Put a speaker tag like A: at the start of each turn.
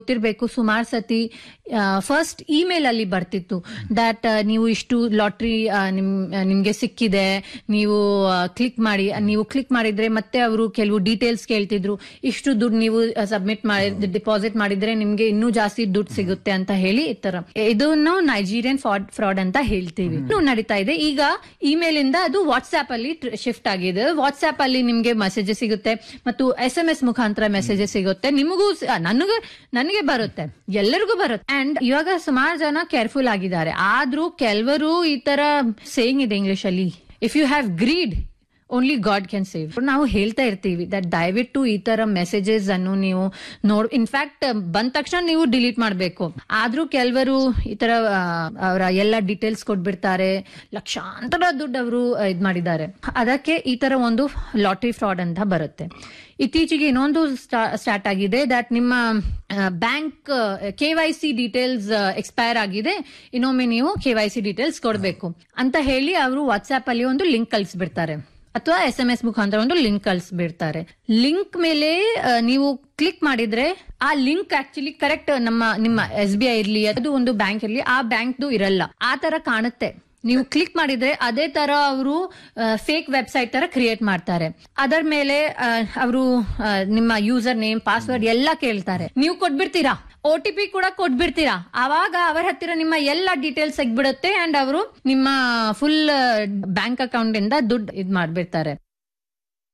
A: ಗೊತ್ತಿರ್ಬೇಕು ಸುಮಾರು ಸತಿ ಫಸ್ಟ್ ಇಮೇಲ್ ಅಲ್ಲಿ ಬರ್ತಿತ್ತು ದಟ್ ನೀವು ಇಷ್ಟು ಲಾಟ್ರಿ ನಿಮ್ ನಿಮ್ಗೆ ಸಿಕ್ಕಿದೆ ನೀವು ಕ್ಲಿಕ್ ಮಾಡಿ ನೀವು ಕ್ಲಿಕ್ ಮಾಡಿದ್ರೆ ಮತ್ತೆ ಅವರು ಕೆಲವು ಡೀಟೇಲ್ಸ್ ಕೇಳ್ತಿದ್ರು ಇಷ್ಟು ದುಡ್ಡು ನೀವು ಸಬ್ಮಿಟ್ ಮಾಡಿ ಡಿಪಾಸಿಟ್ ಮಾಡಿದ್ರೆ ನಿಮ್ಗೆ ಇನ್ನೂ ಜಾಸ್ತಿ ದುಡ್ಡು ಸಿಗುತ್ತೆ ಅಂತ ಹೇಳಿ ಈ ತರ ಇದನ್ನು ನೈಜೀರಿಯನ್ ಫ್ರಾಡ್ ಫ್ರಾಡ್ ಅಂತ ಹೇಳ್ತೀವಿ ಇನ್ನು ನಡೀತಾ ಇದೆ ಈಗ ಇಮೇಲ್ ಇಂದ ಅದು ವಾಟ್ಸ್ಆಪ್ ಅಲ್ಲಿ ಶಿಫ್ಟ್ ಆಗಿದೆ ವಾಟ್ಸ್ಆಪ್ ಅಲ್ಲಿ ನಿಮ್ಗೆ ಮೆಸೇಜಸ್ ಸಿಗುತ್ತೆ ಮತ್ತು ಎಸ್ ಎಂ ಎಸ್ ಮುಖಾಂತರ ಮೆಸೇಜಸ್ ಸಿಗುತ್ತೆ ನಿಮಗೂ ಸ- ನನಗೆ ನನಗೆ ಬರುತ್ತೆ ಎಲ್ಲರಿಗೂ ಬರುತ್ತೆ ಅಂಡ್ ಇವಾಗ ಸುಮಾರು ಜನ ಕೇರ್ಫುಲ್ ಆಗಿದ್ದಾರೆ ಆದ್ರೂ ಕೆಲವರು ಈ ತರ ಸೇಯಿಂಗ್ ಇದೆ ಇಂಗ್ಲಿಷ್ ಅಲ್ಲಿ if you have greed only God can save ನಾವು ಹೇಳ್ತಾ ಇರ್ತೀವಿ ದಟ್ ದಯವಿಟ್ಟು ಈ ತರ ಮೆಸೇಜಸ್ ಅನ್ನು ನೀವು ನೋಡ್ ಇನ್ಫ್ಯಾಕ್ಟ್ ಬಂದ ತಕ್ಷಣ ನೀವು ಡಿಲೀಟ್ ಮಾಡಬೇಕು ಆದ್ರೂ ಕೆಲವರು ಈ ತರ ಅವರ ಎಲ್ಲ ಡೀಟೇಲ್ಸ್ ಕೊಟ್ಬಿಡ್ತಾರೆ ಲಕ್ಷಾಂತರ ದುಡ್ಡು ಅವರು ಇದ್ ಮಾಡಿದ್ದಾರೆ ಅದಕ್ಕೆ ಈ ತರ ಒಂದು ಲಾಟ್ರಿ ಫ್ರಾಡ್ ಅಂತ ಬರುತ್ತೆ ಇತ್ತೀಚೆಗೆ ಇನ್ನೊಂದು ಸ್ಟಾರ್ಟ್ ಆಗಿದೆ ದಟ್ ನಿಮ್ಮ bank K Y C details expire ಆಗಿದೆ ಇನ್ನೊಮ್ಮೆ ನೀವು ಕೆ ವೈ ಸಿ ಡೀಟೇಲ್ಸ್ ಕೊಡಬೇಕು ಅಂತ ಹೇಳಿ ಅವರು ವಾಟ್ಸ್ಆಪ್ ಅಲ್ಲಿ ಒಂದು ಲಿಂಕ್ ಕಳಿಸ್ಬಿಡ್ತಾರೆ ಅಥವಾ ಎಸ್ ಎಂ ಎಸ್ ಮುಖಾಂತರ ಒಂದು ಲಿಂಕ್ ಕಳಿಸ್ಬಿಡ್ತಾರೆ ಲಿಂಕ್ ಮೇಲೆ ಆ, ನೀವು ಕ್ಲಿಕ್ ಮಾಡಿದ್ರೆ ಆ ಲಿಂಕ್ ಆಕ್ಚುಲಿ ಕರೆಕ್ಟ್ ನಮ್ಮ ನಿಮ್ಮ ಎಸ್ ಬಿ ಐ ಇರ್ಲಿ ಅದು ಒಂದು ಬ್ಯಾಂಕ್ ಇರ್ಲಿ ಆ ಬ್ಯಾಂಕ್ದು ಇರಲ್ಲ ಆ ತರ ಕಾಣುತ್ತೆ ನೀವು ಕ್ಲಿಕ್ ಮಾಡಿದ್ರೆ ಅದೇ ತರ ಅವರು ಫೇಕ್ ವೆಬ್ಸೈಟ್ ತರ ಕ್ರಿಯೇಟ್ ಮಾಡ್ತಾರೆ ಅದರ ಮೇಲೆ ಅವರು ನಿಮ್ಮ ಯೂಸರ್ ನೇಮ್ ಪಾಸ್ವರ್ಡ್ ಎಲ್ಲ ಕೇಳ್ತಾರೆ ನೀವು ಕೊಟ್ಬಿಡ್ತೀರಾ ಒ ಟಿ ಪಿ ಕೂಡ ಕೊಟ್ಬಿಡ್ತೀರಾ ಆವಾಗ ಅವರ ಹತ್ತಿರ ನಿಮ್ಮ ಎಲ್ಲ ಡೀಟೇಲ್ಸ್ ಸಿಗ್ಬಿಡುತ್ತೆ ಅಂಡ್ ಅವರು ನಿಮ್ಮ ಫುಲ್ ಬ್ಯಾಂಕ್ ಅಕೌಂಟ್ ಇಂದ ದುಡ್ಡು ಇದ್ ಮಾಡ್ಬಿಡ್ತಾರೆ